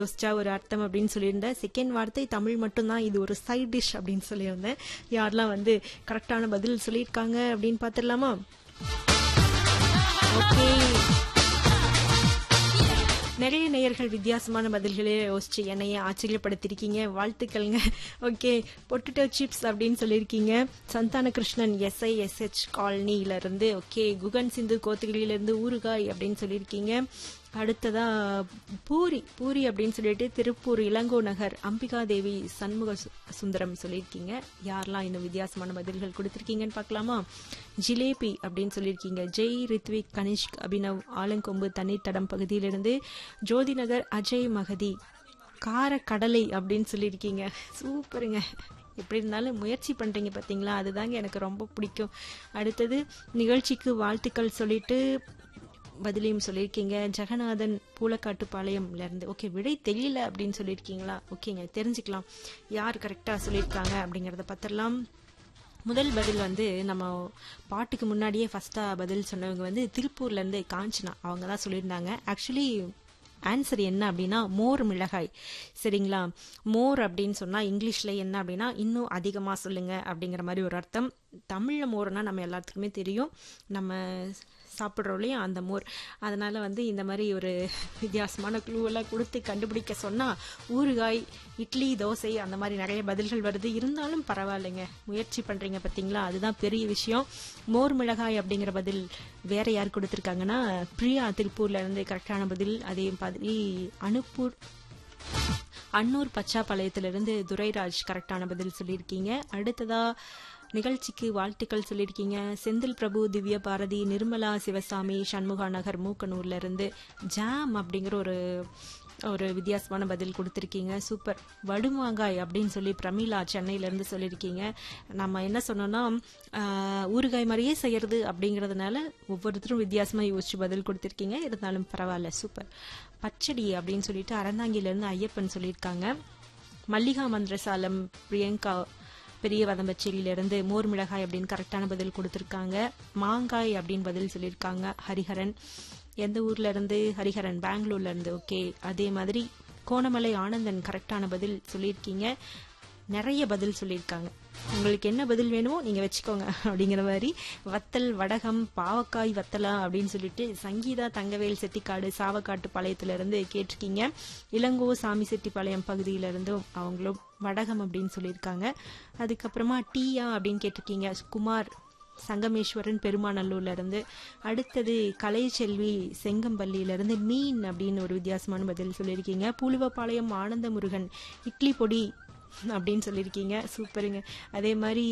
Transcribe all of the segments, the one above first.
யோசிச்சா ஒரு அர்த்தம் அப்படின்னு சொல்லியிருந்தேன் செகண்ட் வார்த்தை தமிழ் மட்டும்தான் இது ஒரு சைட் டிஷ் அப்படின்னு சொல்லியிருந்தேன் யாரெல்லாம் வந்து கரெக்டான பதில் சொல்லியிருக்காங்க அப்படின்னு பார்த்துடலாமா ஓகே நிறைய நேயர்கள் வித்தியாசமான பதில்களே யோசிச்சு என்னைய ஆச்சரியப்படுத்திருக்கீங்க வாழ்த்துக்கள்ங்க ஓகே பொட்டேட்டோ சிப்ஸ் அப்படின்னு சொல்லியிருக்கீங்க சந்தான கிருஷ்ணன் எஸ்ஐ எஸ்ஹெச் காலனியில இருந்து ஓகே குகன் சிந்து கோத்தகிரியில இருந்து ஊறுகாய் அப்படின்னு சொல்லியிருக்கீங்க அடுத்ததா பூரி பூரி அப்படின்னு சொல்லிட்டு திருப்பூர் இளங்கோ நகர் அம்பிகா தேவி சண்முக சு- சுந்தரம் சொல்லியிருக்கீங்க யாரெல்லாம் இன்னும் வித்தியாசமான பதில்கள் கொடுத்திருக்கீங்கன்னு பார்க்கலாமா ஜிலேபி அப்படின்னு சொல்லியிருக்கீங்க ஜெய் ரித்விக் கனிஷ்க் அபினவ் ஆலங்கொம்பு தண்ணீர் தடம் பகுதியிலிருந்து ஜோதி நகர் அஜய் மகதி கார கடலை அப்படின்னு சொல்லியிருக்கீங்க சூப்பருங்க எப்படி இருந்தாலும் முயற்சி பண்றீங்க பாத்தீங்களா அதுதாங்க எனக்கு ரொம்ப பிடிக்கும் அடுத்தது நிகழ்ச்சிக்கு வாழ்த்துக்கள் சொல்லிட்டு பதிலையும் சொல்லியிருக்கீங்க ஜெகநாதன் பூலக்காட்டுப்பாளையம்ல இருந்து ஓகே விடை தெரியல அப்படின்னு சொல்லியிருக்கீங்களா ஓகேங்க தெரிஞ்சுக்கலாம் யார் கரெக்டா சொல்லியிருக்காங்க அப்படிங்கறத பார்த்துடலாம் முதல் பதில் வந்து நம்ம பாட்டுக்கு முன்னாடியே ஃபர்ஸ்டா பதில் சொன்னவங்க வந்து திருப்பூர்ல இருந்து காஞ்சனா அவங்க தான் சொல்லியிருந்தாங்க ஆக்சுவலி ஆன்சர் என்ன அப்படின்னா மோர் மிளகாய் சரிங்களா மோர் அப்படின்னு சொன்னா இங்கிலீஷ்ல என்ன அப்படின்னா இன்னும் அதிகமா சொல்லுங்க அப்படிங்கிற மாதிரி ஒரு அர்த்தம் தமிழ்ல மோர்னா நம்ம எல்லாத்துக்குமே தெரியும் நம்ம சாப்பிட்றோம் அந்த மோர் அதனால வந்து இந்த மாதிரி ஒரு வித்தியாசமான க்ளூ எல்லாம் கொடுத்து கண்டுபிடிக்க சொன்னா ஊறுகாய் இட்லி தோசை அந்த மாதிரி நிறைய பதில்கள் வருது இருந்தாலும் பரவாயில்லைங்க முயற்சி பண்றீங்க பாத்தீங்களா அதுதான் பெரிய விஷயம் மோர் மிளகாய் அப்படிங்கிற பதில் வேற யார் கொடுத்திருக்காங்கன்னா பிரியா திருப்பூர்ல இருந்து கரெக்டான பதில் அதே மாதிரி அனுப்பூர் அன்னூர் பச்சாப்பாளையத்திலிருந்து துரைராஜ் கரெக்டான பதில் சொல்லியிருக்கீங்க அடுத்ததா நிகழ்ச்சிக்கு வாழ்த்துக்கள் சொல்லியிருக்கீங்க செந்தில் பிரபு திவ்ய பாரதி நிர்மலா சிவசாமி சண்முகா நகர் மூக்கனூர்ல இருந்து ஜாம் அப்படிங்கிற ஒரு ஒரு வித்தியாசமான பதில் கொடுத்திருக்கீங்க சூப்பர் வடுமாங்காய் அப்படின்னு சொல்லி பிரமிளா சென்னையில இருந்து சொல்லியிருக்கீங்க நம்ம என்ன சொன்னோம்னா ஆஹ், ஊறுகாய் மாதிரியே செய்யறது அப்படிங்கறதுனால ஒவ்வொருத்தரும் வித்தியாசமா யோசிச்சு பதில் கொடுத்திருக்கீங்க இருந்தாலும் பரவாயில்ல சூப்பர் பச்சடி அப்படின்னு சொல்லிட்டு அறந்தாங்கில இருந்து ஐயப்பன் சொல்லியிருக்காங்க மல்லிகா மந்திரசாலம் பிரியங்கா பெரிய வதம்பச்சேரியில இருந்து மோர் மிளகாய் அப்படின்னு கரெக்டான பதில் கொடுத்திருக்காங்க மாங்காய் அப்படின்னு பதில் சொல்லியிருக்காங்க ஹரிஹரன் எந்த ஊர்ல இருந்து ஹரிஹரன் பெங்களூர்ல இருந்து ஓகே அதே மாதிரி கோணமலை ஆனந்தன் கரெக்டான பதில் சொல்லியிருக்கீங்க நிறைய பதில் சொல்லியிருக்காங்க உங்களுக்கு என்ன பதில் வேணுமோ நீங்க வச்சுக்கோங்க அப்படிங்கிற மாதிரி வத்தல் வடகம் பாவக்காய் வத்தலா அப்படின்னு சொல்லிட்டு சங்கீதா தங்கவேல் செட்டிக்காடு சாவக்காட்டு பாளையத்துல இருந்து கேட்டிருக்கீங்க இளங்கோ சாமி செட்டிப்பாளையம் பகுதியில இருந்தும் அவங்களும் வடகம் அப்படின்னு சொல்லியிருக்காங்க அதுக்கப்புறமா டீயா அப்படின்னு கேட்டிருக்கீங்க குமார் சங்கமேஸ்வரன் பெருமாநல்லூர்ல இருந்து அடுத்தது கலைச்செல்வி செங்கம்பள்ளியில இருந்து மீன் அப்படின்னு ஒரு வித்தியாசமான பதில் சொல்லியிருக்கீங்க பூலுவப்பாளையம் ஆனந்த முருகன் இட்லி பொடி அப்படின்னு சொல்லியிருக்கீங்க சூப்பருங்க அதே மாதிரி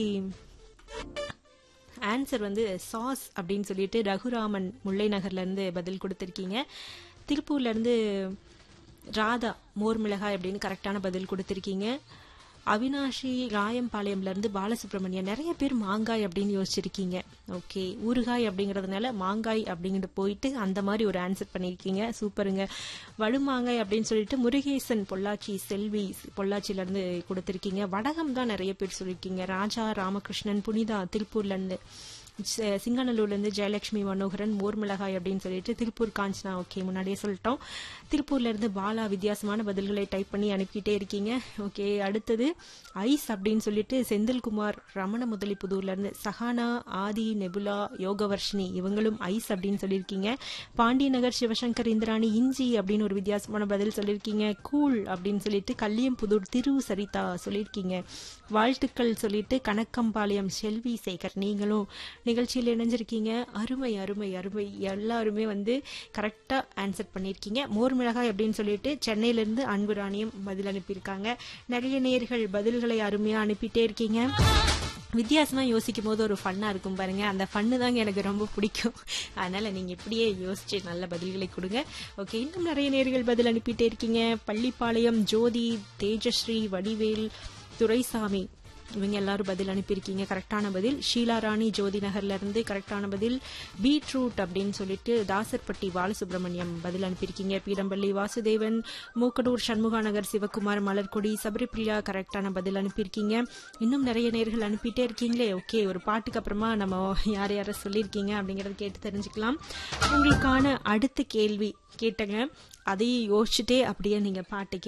ஆன்சர் வந்து சாஸ் அப்படின்னு சொல்லிட்டு ரகுராமன் முல்லை நகர்ல இருந்து பதில் கொடுத்திருக்கீங்க திருப்பூர்ல இருந்து ராதா மோர் மிளகாய் அப்படின்னு கரெக்டான பதில் கொடுத்திருக்கீங்க அவினாஷி ராயம்பாளையம்ல இருந்து பாலசுப்ரமணியன் நிறைய பேர் மாங்காய் அப்படின்னு யோசிச்சிருக்கீங்க ஓகே ஊறுகாய் அப்படிங்கறதுனால மாங்காய் அப்படிங்கிட்டு போயிட்டு அந்த மாதிரி ஒரு ஆன்சர் பண்ணிருக்கீங்க சூப்பருங்க வடுமாங்காய் அப்படின்னு சொல்லிட்டு முருகேசன் பொள்ளாச்சி செல்வி பொள்ளாச்சியில இருந்து கொடுத்திருக்கீங்க வடகம் தான் நிறைய பேர் சொல்லியிருக்கீங்க ராஜா ராமகிருஷ்ணன் புனிதா திருப்பூர்ல இருந்து ச- சிங்காநல்லூர்ல இருந்து ஜெயலட்சுமி மனோகரன் மோர் மிளகாய் அப்படின்னு சொல்லிட்டு திருப்பூர் காஞ்சனா ஓகே முன்னாடியே சொல்லிட்டோம் திருப்பூர்ல இருந்து பாலா வித்தியாசமான பதில்களை டைப் பண்ணி அனுப்பிட்டே இருக்கீங்க ஓகே அடுத்தது ஐஸ் அப்படின்னு சொல்லிட்டு செந்தில்குமார் ரமண முதலிப்புதூர்ல இருந்து சஹானா ஆதி நெபுலா யோகவர்ஷினி இவங்களும் ஐஸ் அப்படின்னு சொல்லியிருக்கீங்க பாண்டியநகர் சிவசங்கர் இந்திராணி இஞ்சி அப்படின்னு ஒரு வித்தியாசமான பதில் சொல்லியிருக்கீங்க கூல் அப்படின்னு சொல்லிட்டு கல்லியம்புதூர் திரு சரிதா சொல்லியிருக்கீங்க வாழ்த்துக்கள் சொல்லிட்டு கணக்கம்பாளையம் செல்வி சேகர் நீங்களும் நிகழ்ச்சியில் இணைஞ்சிருக்கீங்க அருமை அருமை அருமை எல்லாருமே வந்து கரெக்டா ஆன்சர் பண்ணியிருக்கீங்க மோர் மிளகாய் அப்படின்னு சொல்லிட்டு சென்னையில இருந்து அன்பு ராணியம் பதில் அனுப்பியிருக்காங்க நிறைய நேர்கள் பதில்களை அருமையா அனுப்பிட்டே இருக்கீங்க வித்தியாசமா யோசிக்கும் போது ஒரு ஃபன்னா இருக்கும் பாருங்க அந்த ஃபன்னு தாங்க எனக்கு ரொம்ப பிடிக்கும் அதனால நீங்க இப்படியே யோசிச்சு நல்ல பதில்களை கொடுங்க ஓகே இன்னும் நிறைய நேர்கள் பதில் அனுப்பிட்டே இருக்கீங்க பள்ளிப்பாளையம் ஜோதி தேஜஸ்ரீ வடிவேல் துரைசாமி இவங்க எல்லாரும் பதில் அனுப்பியிருக்கீங்க கரெக்டான பதில் ஷீலா ராணி ஜோதி நகர்ல இருந்து கரெக்டான பதில் பீட்ரூட் அப்படின்னு சொல்லிட்டு தாசர்பட்டி பாலசுப்ரமணியம் பதில் அனுப்பியிருக்கீங்க பீடம்பள்ளி வாசுதேவன் மூக்கடூர் சண்முகா நகர் சிவகுமார் மலர்கொடி சபரிபிரியா கரெக்டான பதில் அனுப்பியிருக்கீங்க இன்னும் நிறைய நேர்கள் அனுப்பிட்டே இருக்கீங்களே ஓகே ஒரு பாட்டுக்கு அப்புறமா நம்ம யார் யார சொல்லியிருக்கீங்க அப்படிங்கறத கேட்டு தெரிஞ்சுக்கலாம் உங்களுக்கான அடுத்த கேள்வி கேட்டங்க அதையும் யோசிச்சுட்டே அப்படியே நீங்க பாட்டு